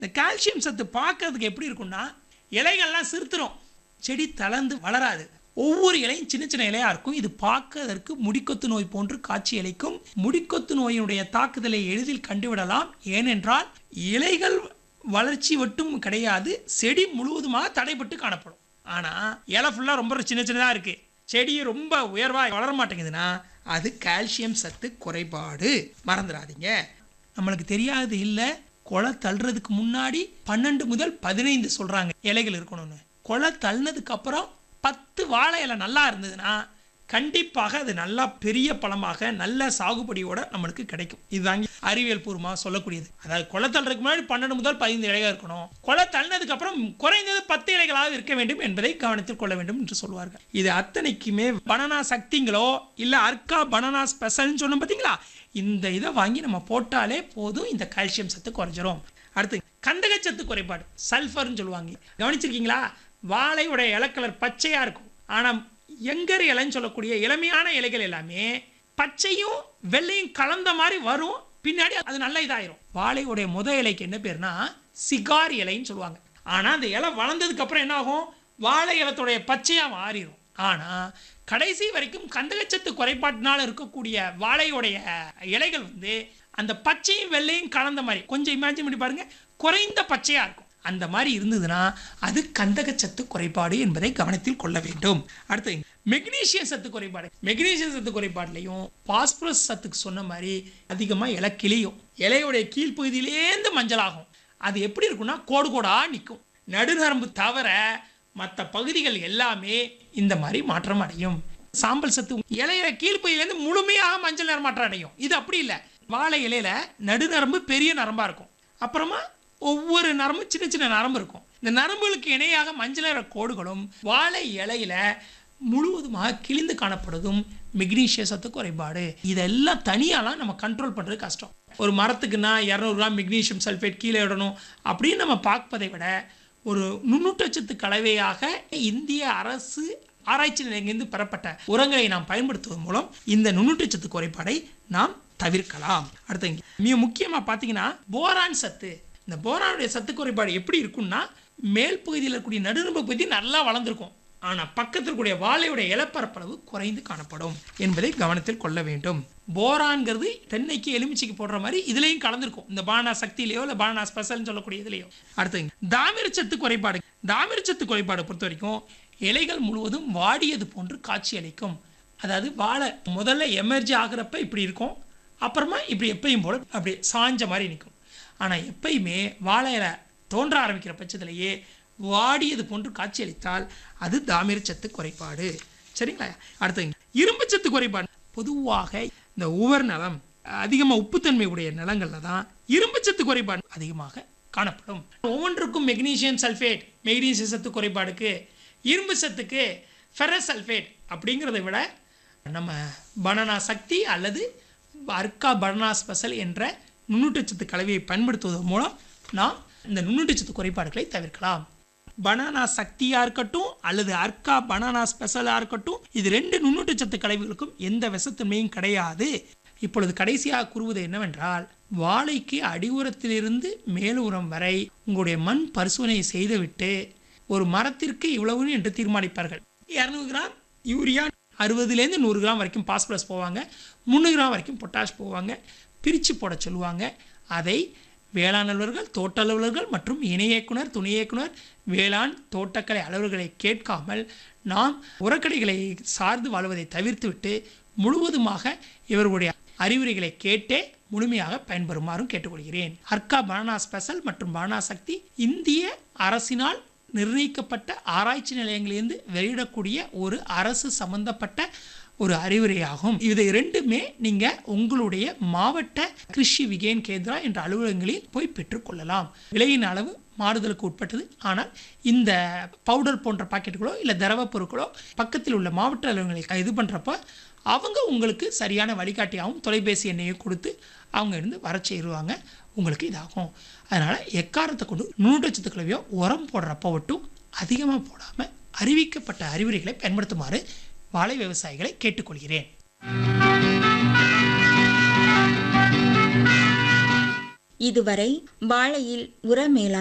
இந்த கால்சியம் சத்து பார்க்கறதுக்கு எப்படி இருக்கும்னா இலைகள்லாம் சிறுத்துரும் செடி தளர்ந்து வளராது ஒவ்வொரு இலையும் சின்ன சின்ன இலையா இருக்கும் இது பார்க்கறதற்கு முடிக்கொத்து நோய் போன்று காட்சி அளிக்கும் முடிக்கொத்து நோயினுடைய தாக்குதலை எளிதில் கண்டுவிடலாம் ஏனென்றால் இலைகள் வளர்ச்சி மட்டும் கிடையாது செடி முழுவதுமாக தடைப்பட்டு காணப்படும் ஆனால் இலை ஃபுல்லாக ரொம்ப சின்ன சின்னதாக இருக்குது செடி ரொம்ப உயர்வாக வளர மாட்டேங்குதுன்னா அது கால்சியம் சத்து குறைபாடு மறந்துடாதீங்க நம்மளுக்கு தெரியாது இல்லை கொலை தள்ளுறதுக்கு முன்னாடி பன்னெண்டு முதல் பதினைந்து சொல்கிறாங்க இலைகள் இருக்கணும்னு கொலை தள்ளினதுக்கு அப்புறம் பத்து வாழை இலை நல்லா இருந்ததுன்னா கண்டிப்பாக அது நல்லா பெரிய பழமாக நல்ல சாகுபடியோட நம்மளுக்கு கிடைக்கும் இதுதாங்க அறிவியல் பூர்வமாக சொல்லக்கூடியது அதாவது கொலை தள்ளுறதுக்கு முன்னாடி பன்னெண்டு முதல் பதினைந்து இலைகள் இருக்கணும் கொலை தள்ளினதுக்கு அப்புறம் குறைந்தது பத்து இலைகளாக இருக்க வேண்டும் என்பதை கவனத்தில் கொள்ள வேண்டும் என்று சொல்வார்கள் இது அத்தனைக்குமே பனானா சக்திங்களோ இல்லை அர்க்கா பனானா ஸ்பெஷல்னு சொன்னோம் பார்த்தீங்களா இந்த இதை வாங்கி நம்ம போட்டாலே போதும் இந்த கால்சியம் சத்து குறைஞ்சிரும் அடுத்து கந்தகச்சத்து குறைபாடு சல்ஃபர்னு சொல்லுவாங்க கவனிச்சிருக்கீங்களா வாழையோட இலக்கலர் பச்சையாக இருக்கும் ஆனால் எங்கர் இலைன்னு சொல்லக்கூடிய இளமையான இலைகள் எல்லாமே பச்சையும் வெள்ளையும் கலந்த மாதிரி வரும் பின்னாடி அது நல்ல இதாயிரும் வாழையுடைய முத இலைக்கு என்ன பேர்னா சிகார் இலைன்னு சொல்லுவாங்க ஆனால் அந்த இலை வளர்ந்ததுக்கு அப்புறம் என்ன ஆகும் வாழை இலத்துடைய பச்சையாக மாறிடும் ஆனால் கடைசி வரைக்கும் கந்தகச்சத்து குறைபாட்டினால் இருக்கக்கூடிய வாழையுடைய இலைகள் வந்து அந்த பச்சையும் வெள்ளையும் கலந்த மாதிரி கொஞ்சம் இமேஜின் பண்ணி பாருங்க குறைந்த பச்சையாக இருக்கும் அந்த மாதிரி இருந்ததுன்னா அது கந்தகச்சத்து குறைபாடு என்பதை கவனத்தில் கொள்ள வேண்டும் அடுத்து மெக்னீசியம் சத்து குறைபாடு மெக்னீசியம் சத்து குறைபாடுலையும் பாஸ்பரஸ் சத்துக்கு சொன்ன மாதிரி அதிகமாக இலை கிளியும் இலையுடைய கீழ்ப்பகுதியிலேருந்து மஞ்சளாகும் அது எப்படி இருக்கும்னா கோடு கோடாக நிற்கும் நடுநரம்பு தவிர மற்ற பகுதிகள் எல்லாமே இந்த மாதிரி மாற்றம் அடையும் சாம்பல் சத்து இலையில கீழ்ப்பகுதியிலேருந்து முழுமையாக மஞ்சள் நிறம் மாற்றம் அடையும் இது அப்படி இல்லை வாழை இலையில நடுநரம்பு பெரிய நரம்பா இருக்கும் அப்புறமா ஒவ்வொரு நரம்பும் சின்ன சின்ன நரம்பு இருக்கும் இந்த நரம்புகளுக்கு இணையாக மஞ்சள் நிற கோடுகளும் வாழை இலையில முழுவதுமாக கிழிந்து காணப்படுவதும் மெக்னீஷிய சத்து குறைபாடு இதெல்லாம் தனியாலாம் நம்ம கண்ட்ரோல் பண்ணுறது கஷ்டம் ஒரு மரத்துக்குன்னா இரநூறு கிராம் மெக்னீஷியம் சல்ஃபேட் கீழே இடணும் அப்படின்னு நம்ம பார்ப்பதை விட ஒரு நுண்ணூட்டச்சத்து கலவையாக இந்திய அரசு ஆராய்ச்சி நிலையங்களிலிருந்து பெறப்பட்ட உரங்களை நாம் பயன்படுத்துவதன் மூலம் இந்த நுண்ணூட்டச்சத்து குறைபாடை நாம் தவிர்க்கலாம் அடுத்து இங்க மிக முக்கியமாக பார்த்தீங்கன்னா போரான் சத்து இந்த போரானுடைய சத்து குறைபாடு எப்படி இருக்கும்னா மேல் பகுதியில் இருக்கக்கூடிய நடுநரம்பு பகுதி நல்லா வளர்ந்துருக்கும் ஆனால் பக்கத்தில் இருக்கக்கூடிய வாழையுடைய இலப்பரப்பளவு குறைந்து காணப்படும் என்பதை கவனத்தில் கொள்ள வேண்டும் போரான்கிறது தென்னைக்கு எலுமிச்சைக்கு போடுற மாதிரி இதுலேயும் கலந்துருக்கும் இந்த பானா சக்தியிலையோ இல்லை பானா ஸ்பெஷல்னு சொல்லக்கூடிய இதுலையோ அடுத்து தாமிரச்சத்து குறைபாடு தாமிரச்சத்து குறைபாடு பொறுத்த வரைக்கும் இலைகள் முழுவதும் வாடியது போன்று காட்சி அளிக்கும் அதாவது வாழை முதல்ல எமர்ஜி ஆகிறப்ப இப்படி இருக்கும் அப்புறமா இப்படி எப்பயும் போல அப்படி சாஞ்ச மாதிரி நிற்கும் ஆனால் எப்பயுமே வாழை இலை தோன்ற ஆரம்பிக்கிற பட்சத்திலேயே வாடியது போன்று காட்சியளித்தால் அது தாமிரச்சத்து குறைபாடு சரிங்களா அடுத்து இரும்புச்சத்து குறைபாடு பொதுவாக இந்த உவர் நலம் அதிகமாக உப்புத்தன்மை உடைய நிலங்களில் தான் இரும்புச்சத்து குறைபாடு அதிகமாக காணப்படும் ஒவ்வொன்றுக்கும் மெக்னீசியம் சல்ஃபேட் மெக்னீசியம் சத்து குறைபாடுக்கு இரும்பு சத்துக்கு ஃபெரஸ் சல்ஃபேட் அப்படிங்கிறத விட நம்ம பனானா சக்தி அல்லது அர்க்கா பனானா ஸ்பெஷல் என்ற நுண்ணூட்டச்சத்து கலவையை பயன்படுத்துவதன் மூலம் நாம் இந்த நுண்ணூட்டச்சத்து குறைபாடுகளை தவிர்க்கலாம் பனானா சக்தியாக இருக்கட்டும் அல்லது அர்க்கா பனானா ஸ்பெஷலாக இருக்கட்டும் இது ரெண்டு நுண்ணூட்டச்சத்து கலவைகளுக்கும் எந்த விஷத்தன்மையும் கிடையாது இப்பொழுது கடைசியாக கூறுவது என்னவென்றால் வாழைக்கு அடிவுரத்திலிருந்து மேல் உரம் வரை உங்களுடைய மண் பரிசோதனை செய்துவிட்டு ஒரு மரத்திற்கு இவ்வளவுன்னு என்று தீர்மானிப்பார்கள் இரநூறு கிராம் யூரியா அறுபதுலேருந்து நூறு கிராம் வரைக்கும் பாஸ்பரஸ் போவாங்க முந்நூறு கிராம் வரைக்கும் பொட்டாஷ் போவாங்க பிரித்து போட சொல்லுவாங்க அதை வேளாண் அலுவலர்கள் தோட்ட அலுவலர்கள் மற்றும் இணை இயக்குனர் துணை இயக்குனர் வேளாண் தோட்டக்கலை அலுவலர்களை கேட்காமல் நாம் உரக்கடைகளை சார்ந்து வாழ்வதை தவிர்த்துவிட்டு முழுவதுமாக இவர்களுடைய அறிவுரைகளை கேட்டே முழுமையாக பயன்பெறுமாறும் கேட்டுக்கொள்கிறேன் அர்க்கா பானா ஸ்பெஷல் மற்றும் பானா சக்தி இந்திய அரசினால் நிர்ணயிக்கப்பட்ட ஆராய்ச்சி நிலையங்களிலிருந்து வெளியிடக்கூடிய ஒரு அரசு சம்பந்தப்பட்ட ஒரு அறிவுரையாகும் இதை ரெண்டுமே நீங்க உங்களுடைய மாவட்ட கிருஷி விகேன் கேந்திரா என்ற அலுவலகங்களில் போய் பெற்றுக்கொள்ளலாம் விலையின் அளவு மாறுதலுக்கு உட்பட்டது ஆனால் இந்த பவுடர் போன்ற பாக்கெட்டுகளோ இல்லை திரவ பொருட்களோ பக்கத்தில் உள்ள மாவட்ட அலுவலகங்களை இது பண்ணுறப்ப அவங்க உங்களுக்கு சரியான வழிகாட்டியாகவும் தொலைபேசி எண்ணையும் கொடுத்து அவங்க இருந்து வர செய்வாங்க உங்களுக்கு இதாகும் அதனால் எக்காரத்தை கொண்டு நூற்றச்சத்து கலவையோ உரம் போடுறப்போ மட்டும் அதிகமாக போடாமல் அறிவிக்கப்பட்ட அறிவுரைகளை பயன்படுத்துமாறு வாழை விவசாயிகளை கேட்டுக்கொள்கிறேன் இதுவரை வாழையில் உர மேலாண்மை